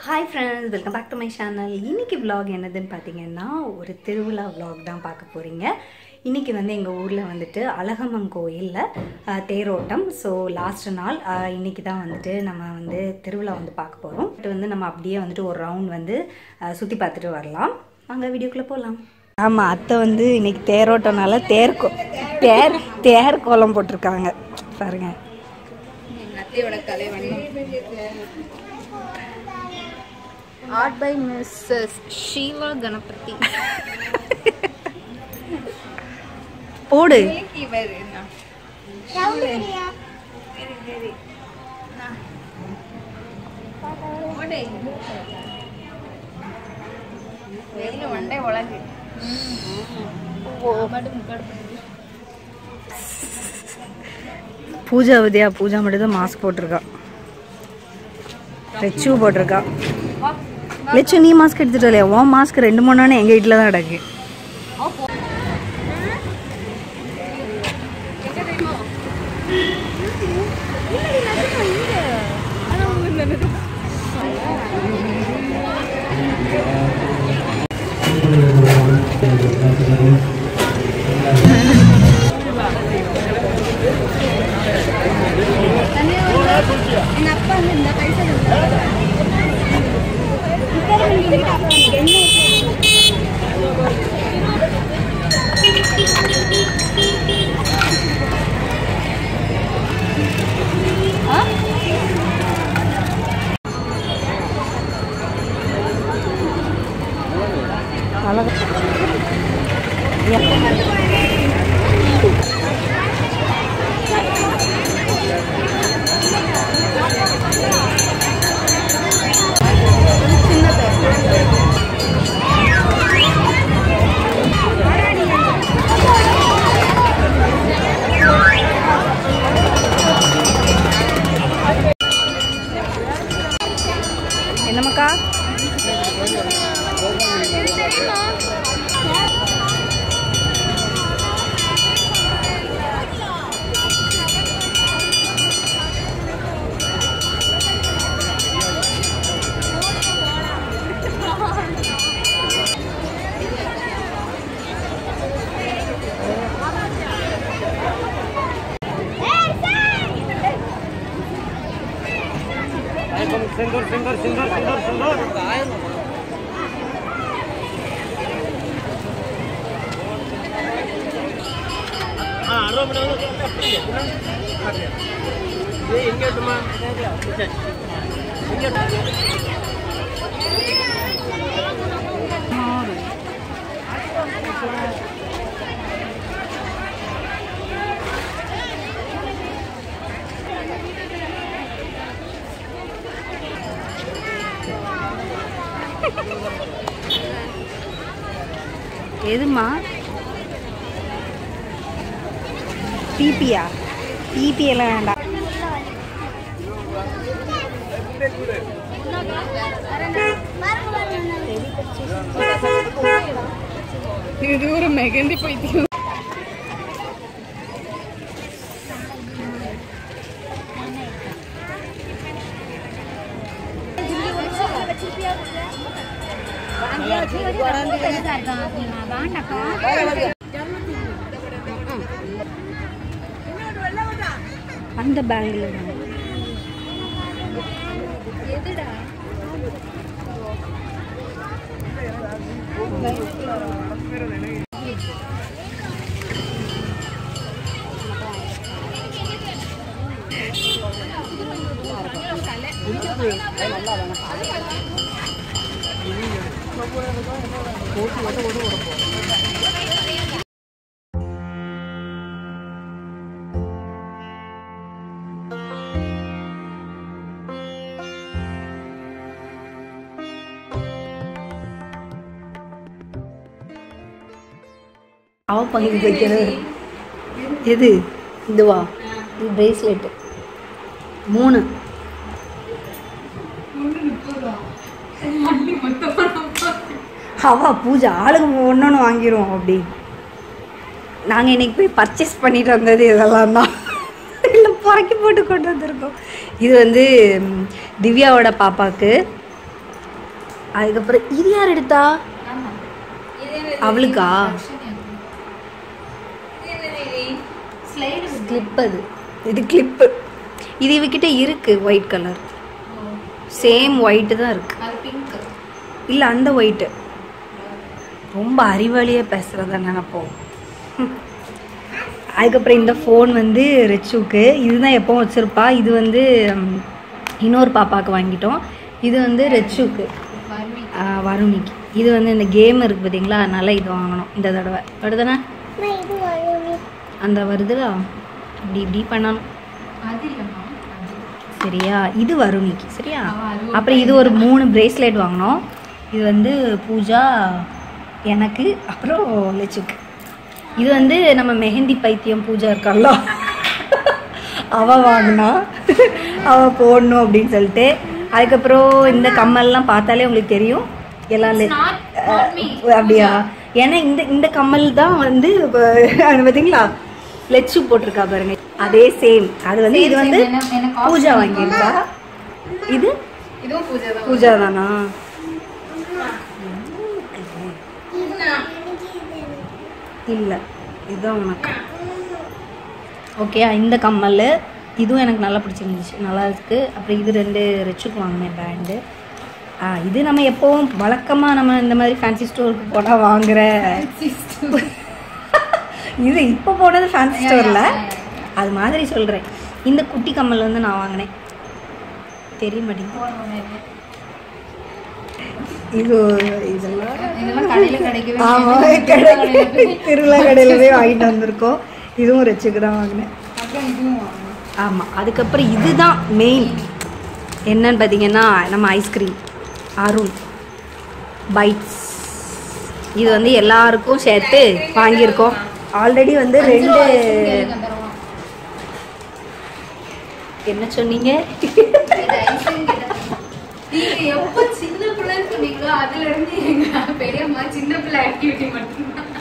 Hi friends welcome back to my channel இன்னைக்கு vlog என்னதுன்னு பார்த்தீங்கன்னா ஒரு திருவிழா vlog தான் பார்க்க போகிறீங்க இன்னைக்கு வந்து எங்கள் ஊரில் வந்துட்டு அழகம்மன் கோயிலில் தேரோட்டம் ஸோ லாஸ்ட் நாள் அஹ், இன்னைக்கு தான் வந்துட்டு நம்ம வந்து திருவிழா வந்து பார்க்க போகிறோம் இது வந்து நம்ம அப்படியே வந்துட்டு ஒரு ரவுண்ட் வந்து சுற்றி பார்த்துட்டு வரலாம் வாங்க வீடியோக்குள்ளே போகலாம் ஆமாம் அத்தை வந்து இன்னைக்கு தேரோட்டம்னால தேர் கோ தேர் தேர் கோலம் போட்டிருக்காங்க பாருங்க அத்தையோட கலை வண்ணம் art by Mrs Sheela Ganapathi போடு இவர் என்ன வெளியில வண்டே உலகு பூஜா வித்யா பூஜா மட்டும் தான் மாஸ்க் போட்டிருக்கா லெச்சு போட்டிருக்கா லெச்சு நீ மாஸ்க் எடுத்துட்டு இல்லையா உன் மாஸ்க் ரெண்டு மூணு நாள் எங்கள் வீட்டில் தான் கிடக்கு அழகா என்னம்மாக்கா सिंदूर सिंदूर सिंदूर सिंदूर सिंदूर हाँ अरो ಮೇಡಮ್ ಏ ಹಿಂಗೆ ತುಂಬಾ ಹಿಂಗೆ எதுமா பிபியா பிபி எல்லாம் வேண்டாம் இது ஒரு மெகந்தி போயிட்டு அந்த பேங்கில் அவ பங்கு வைக்கிறது எது இதுவா இது பிரேஸ்லெட்டு மூணு அவா பூஜை ஆளுங்க ஒன்று ஒன்று வாங்கிரும் அப்படி நாங்கள் இன்னைக்கு போய் பர்ச்சேஸ் பண்ணிட்டு வந்தது இதெல்லாம் தான் இல்லை புறக்கி போட்டு கொண்டு வந்திருக்கோம் இது வந்து ம், திவ்யாவோட பாப்பாவுக்கு அதுக்கப்புறம் இது யார் எடுத்தா அவளுக்கா கிளிப் அது இது கிளிப்பு இது இவகிட்ட இருக்கு ஒயிட் கலர் சேம் ஒயிட்டு தான் இருக்கு அது பிங்க் இல்லை அந்த ஒயிட்டு ரொம்ப அறிவாளியே பேசுகிறத நினைப்போம் அதுக்கப்புறம் இந்த ஃபோன் வந்து ரிச்சுக்கு இதுதான் எப்பவும் வச்சுருப்பா இது வந்து ம், இன்னொரு பாப்பாவுக்கு வாங்கிட்டோம் இது வந்து ரிச்சுக்கு வர்மி ஆ, வருணிக்கு இது வந்து இந்த கேம் இருக்குது பார்த்தீங்களா அதனால இது வாங்கணும் இந்த தடவை வருதுதானே அந்த வருதுல இப்படி இப்படி பண்ணணும் அது இல்லைம்மா அது. சரியா இது வருணிக்கு சரியா ஆ, அது ஒரு அப்புறம் இது ஒரு மூணு பிரேஸ்லெட் வாங்கினோம் இது வந்து பூஜா எனக்கு அப்புறம் லெச்சுக்கு இது வந்து நம்ம மெஹந்தி பைத்தியம் பூஜா இருக்காள்ல அவ வாங்கினா அவ போடணும் அப்படின்னு சொல்லிட்டு அதுக்கப்புறம் இந்த கம்மல்லாம் பார்த்தாலே உங்களுக்கு தெரியும் எல்லாம் le- not for me. அப்படியா ஏன்னா இந்த இந்த கம்மல் தான் வந்து இப்ப, அது பார்த்தீங்களா லெச்சு போட்டிருக்கா பாருங்க அதே சேம் அது வந்து இது Same, வந்து same. என்ன- என்ன cost பூஜா பண்ணிருக்கா? வாங்கியிருக்கா இது இதுவும் பூஜை தான் பூஜா தானா இல்லை இதுதான் உனக்கு ஓகே இந்த கம்மல் இதுவும் எனக்கு நல்லா பிடிச்சிருந்துச்சு நல்லா இருக்கு அப்புறம் இது ரெண்டு ரிச்சுக்கு வாங்கினேன் பேண்டு ஆ இது நம்ம எப்போவும் வழக்கமாக நம்ம இந்த மாதிரி ஃபேன்சி ஸ்டோருக்கு போனால் வாங்குற இது இப்போ போனது ஃபேன்சி ஸ்டோரில் அது மாதிரி சொல்கிறேன் இந்த குட்டி கம்மல் வந்து நான் வாங்கினேன் தெரிய மாட்டேங்குது இது இதெல்லாம் இதெல்லாம் கடையில கிடைக்கவே ஆமா திருவிழா கடையில போய். திருவிழா கடையில போய் வாங்கிட்டு வந்திருக்கோம் இதுவும் ரிச்சுக்கு தான் வாங்கினேன் அப்புறம் இதுவும் வாங்கணும். ஆமாம் அதுக்கப்புறம் இதுதான் மெயின் என்னன்னு பார்த்தீங்கன்னா நம்ம ஐஸ்கிரீம் அருண் பைட்ஸ் இது வந்து எல்லாருக்கும் சேர்த்து வாங்கியிருக்கோம் ஆல்ரெடி வந்து ரெண்டு கேளுங்க, தருவோம். என்ன சொன்னீங்க இது ஐஸ்கிரீம் கேட்டா- நீங்க எப்ப சின்ன பிள்ளைன்னு சொன்னீங்களோ அதுல இருந்து எங்க பெரியம்மா சின்ன பிள்ளை ஆக்டிவிட்டி மட்டும்தான்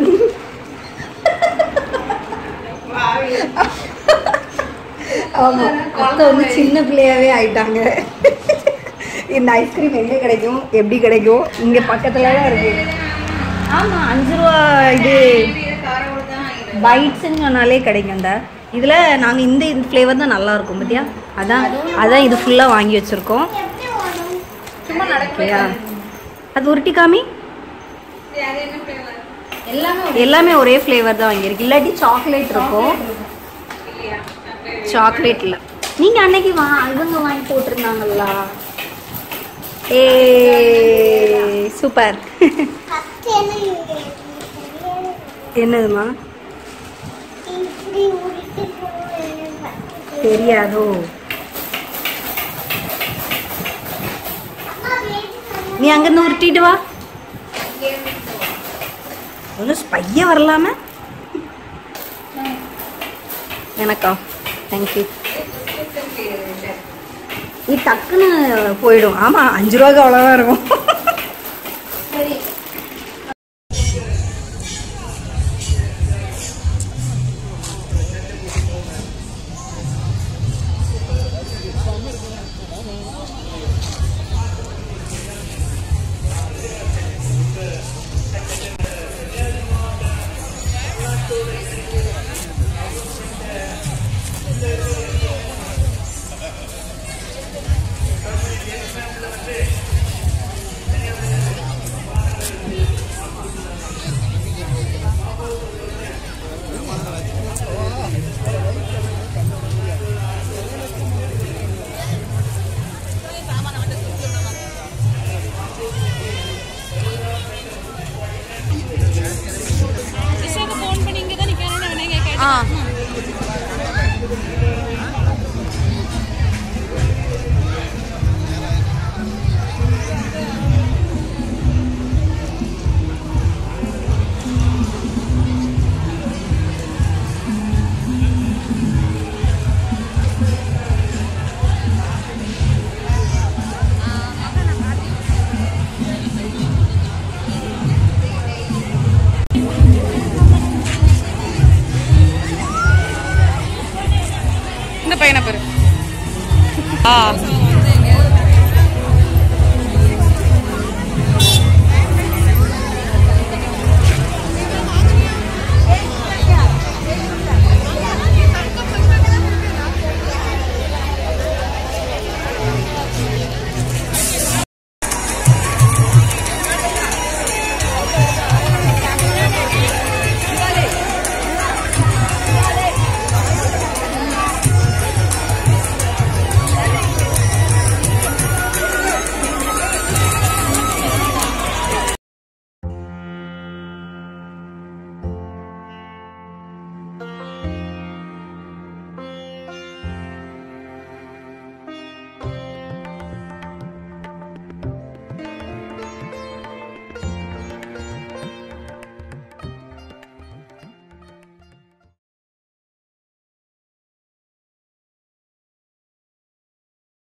ஆமாம் அத்தை வந்து சின்ன பிள்ளையாவே ஆயிட்டாங்க இந்த ஐஸ்கிரீம் எங்கே கிடைக்கும் எப்படி கிடைக்கும் இங்கே பக்கத்துல தான் இருக்கு ஆமாம் அஞ்சு ரூபா இது பைட்ஸ்ன்னு சொன்னாலே கிடைக்கும் இந்த இதில் நாங்கள் இந்த இந்த ஃப்ளேவர் தான் நல்லா இருக்கும் பார்த்தியா அதான் அதான் இது ஃபுல்லாக வாங்கி வச்சுருக்கோம் சும்மா ஓகேயா அது உருட்டி காமி எல்லாமே எல்லாமே ஒரே ஃப்ளேவர் தான் வாங்கியிருக்கு இல்லாட்டி சாக்லேட் இருக்கும் சாக்லேட்ல நீங்க அன்னைக்கு வா இவங்க வாங்கி போட்டிருந்தாங்கல்ல ஏ சூப்பர் என்னதுமா தெரியாதோ நீ அங்கிருந்து உருட்டிட்டு வா ஒன்றும் ஸ்பைய வரலாம எனக்கா தேங்க்யூ நீ டக்குன்னு போயிடும் ஆமாம் அஞ்சு ரூபாய்க்கு அவ்வளோதான் இருக்கும் சரி ஆ இந்த பையனை பாரு ஆ